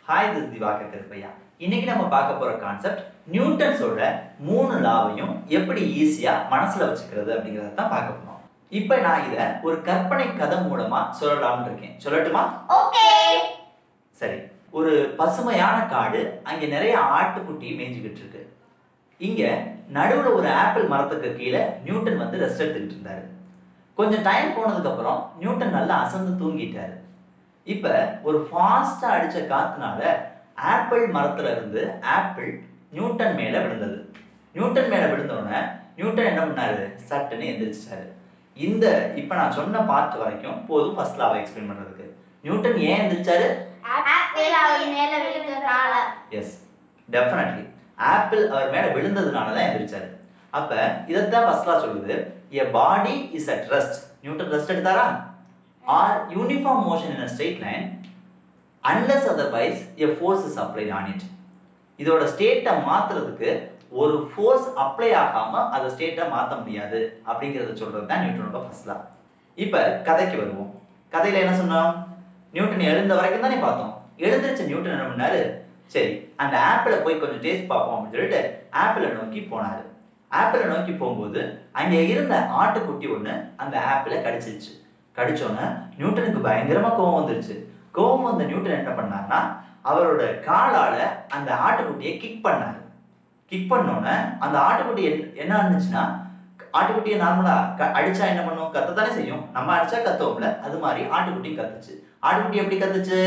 Hi this Diwakar Karuppaiya இன்னைக்கு நம்ம பார்க்க போற கான்செப்ட் நியூட்டன்ஸோட மூணு லாவையும் எப்படி ஈஸியா மனசுல வச்சுக்கிறது அப்படிங்கறத தான் பார்க்க போறோம் இப்போ நான் இதை ஒரு கற்பனை கதை மூலமா சொல்லலாம்னு இருக்கேன் சொல்லட்டுமா ஓகே சரி ஒரு பசுமையான காடு அங்க நிறைய ஆட்டுக்குட்டி மேய்ஞ்சுக்கிட்டு இருக்கு இங்க நடுவுல ஒரு ஆப்பிள் மரத்துக்கு கீழே நியூட்டன் வந்து ரெஸ்ட் எடுத்துக்கிட்டு இருந்தாரு கொஞ்சம் டைம் போனதுக்கு அப்புறம் நியூட்டன் நல்லா அசந்து தூங்கிட்டாரு இப்ப ஒரு ஃபாஸ்டா அடிச்ச காத்துனால ஆப்பிள் மரத்துல இருந்து ஆப்பிள் நியூட்டன் மேல விழுந்தது நியூட்டன் மேல விழுந்த உடனே நியூட்டன் என்ன பண்ணாரு சட்டுன்னு எந்திரிச்சிட்டாரு இந்த இப்ப நான் சொன்ன பார்ட் வரைக்கும் போதும் ஃபர்ஸ்ட் லாவை எக்ஸ்பிளைன் பண்றதுக்கு நியூட்டன் ஏன் எந்திரிச்சாரு ஆப்பிள் அவர் மேல விழுந்ததால எஸ் டெஃபினெட்லி ஆப்பிள் அவர் மேல விழுந்ததுனால தான் எந்திரிச்சாரு அப்ப இதைத்தான் ஃபர்ஸ்ட்லா சொல்லுது a body is at rest Newton rest எடுத்தாரா or uniform motion in a straight line unless otherwise a force is applied on it இதோட ஸ்டேட்டை மாத்துறதுக்கு ஒரு ஃபோர்ஸ் அப்ளை ஆகாம அதை ஸ்டேட்டை மாற்ற முடியாது அப்படிங்கிறத சொல்றது தான் நியூட்டனோட ஃபர்ஸ்ட் லா இப்போ கதைக்கு வருவோம் கதையில என்ன சொன்னோம் நியூட்டன் எழுந்த வரைக்கும் தானே பார்த்தோம் எழுந்திருச்ச நியூட்டன் என்ன பண்ணாரு சரி அந்த ஆப்பிளை போய் கொஞ்சம் டேஸ்ட் பார்ப்போம் அப்படின்னு சொல்லிட்டு ஆப்பிளை நோக்கி போனாரு ஆப்பிளை நோக்கி போகும்போது அங்க இருந்த ஆட்டுக்குட்டி ஒண்ணு அந்த ஆப்பிளை கடிச்சிருச்சு கடிச்சோன்னே நியூட்டனுக்கு பயங்கரமா கோவம் வந்துருச்சு கோவம் வந்த நியூட்டன் என்ன பண்ணார்னா அவரோட காலால அந்த ஆட்டுக்குட்டியை கிக் பண்ணாரு கிக் பண்ணோன்னே அந்த ஆட்டுக்குட்டி என்ன- என்ன இருந்துச்சுன்னா ஆட்டுக்குட்டியை நார்மலா க- அடிச்சா என்ன பண்ணும் கத்தத்தானே செய்யும் நம்ம அடிச்சா கத்துவோம்ல அது மாதிரி ஆட்டுக்குட்டியும் கத்துச்சு ஆட்டுக்குட்டி எப்படி கத்துச்சு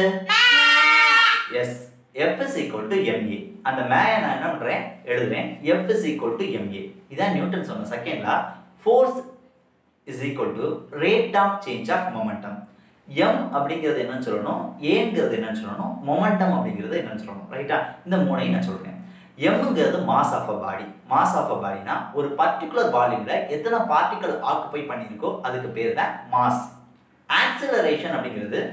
yes F is equal to M A அந்த மேய நான் என்ன பண்றேன் எழுதுறேன் F is equal to M A இதான் நியூட்டன் சொன்ன செகண்ட்ல force is equal to rate of change of momentum M அப்படிங்கிறது என்னன்னு சொல்லணும் ஏங்கிறது என்னன்னு சொல்லணும் மொமெண்டம் அப்படிங்கிறது என்னன்னு சொல்லணும் ரைட்டா இந்த மூணையும் நான் சொல்றேன் எம்ங்கிறது mass of a body mass of a பாடினா ஒரு பர்டிகுலர் பாடியில் எத்தனை பார்ட்டிகல் ஆக்குபை பண்ணியிருக்கோ அதுக்கு பேர் தான் மாஸ் ஆக்சிலரேஷன் அப்படிங்கிறது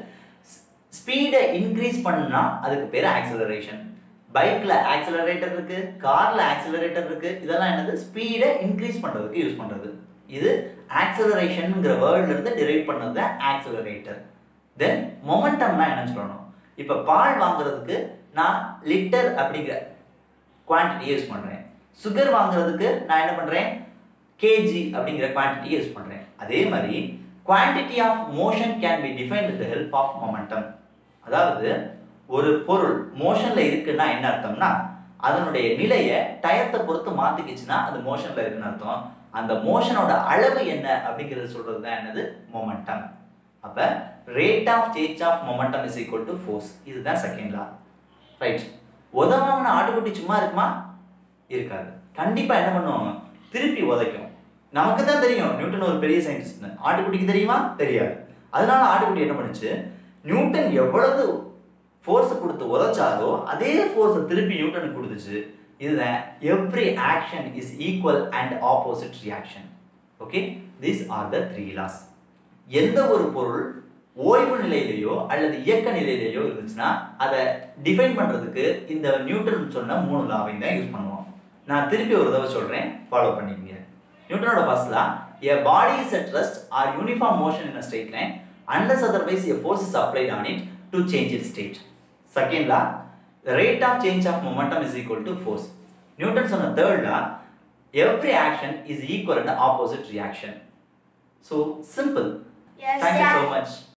ஸ்பீடை இன்க்ரீஸ் பண்ணா அதுக்கு பேர் ஆக்சிலரேஷன் பைக்ல ஆக்சிலரேட்டர் இருக்கு கார்ல ஆக்சிலரேட்டர் இருக்கு இதெல்லாம் என்னது ஸ்பீடை இன்க்ரீஸ் பண்றதுக்கு யூஸ் பண்றது இது ஆக்சிலரேஷன்ங்கிற வேர்ட்ல இருந்து டெரைவ் பண்ணது தான் ஆக்சிலரேட்டர் தென் மொமெண்டம்னா என்னன்னு சொல்லணும் இப்போ பால் வாங்குறதுக்கு நான் லிட்டர் அப்படிங்கிற குவான்டிட்டியை யூஸ் பண்றேன் சுகர் வாங்குறதுக்கு நான் என்ன பண்றேன் கேஜி அப்படிங்கிற குவான்டிட்டி யூஸ் பண்றேன் அதே மாதிரி quantity of motion can be define with help of momentum அதாவது ஒரு பொருள் மோஷன்ல இருக்குன்னா என்ன அர்த்தம்னா அதனுடைய நிலையை டயத்தை பொறுத்து மாத்திக்கிச்சுன்னா அது மோஷன்ல இருக்குன்னு அர்த்தம் அந்த மோஷனோட அளவு என்ன அப்படிங்கிறது சொல்றது தான் என்னது மொமெண்டம் அப்ப rate of change of momentum is equal to force இதுதான் செகண்ட் லா ரைட் உதவாமன ஆட்டுக்குட்டி சும்மா இருக்குமா இருக்காது கண்டிப்பா என்ன பண்ணும் திருப்பி உதைக்கும் நமக்கு தான் தெரியும் நியூட்டன் ஒரு பெரிய சயின்டிஸ்ட்னு ஆட்டுக்குட்டிக்கு தெரியுமா தெரியாது அதனால ஆட்டுக்குட்டி என்ன பண்ணுச்சு நியூட்டன் எவ்வளவு ஃபோர்ஸ் கொடுத்து உதைச்சாரோ அதே ஃபோர்ஸை திருப்பி நியூட்டனுக்கு கொடுத்துச்சு இதுதான் every action is equal and opposite reaction okay these are the three laws எந்த ஒரு பொருள் ஓய்வு நிலையிலேயோ அல்லது இயக்க நிலையிலேயோ இருந்துச்சுன்னா அதை டிஃபைன் பண்றதுக்கு இந்த நியூட்டன் சொன்ன மூணு லாவையும் தான் யூஸ் பண்ணுவோம் நான் திருப்பி ஒரு தடவை சொல்றேன் ஃபாலோ பண்ணிக்கங்க நியூட்டனோட first law a body is at rest or uniform motion in a straight line unless otherwise a force is applied on it to change its state second law the rate of change of momentum is equal to force newton சொன்ன third law every action is equal and opposite reaction so simple Yes, thank you sir. so much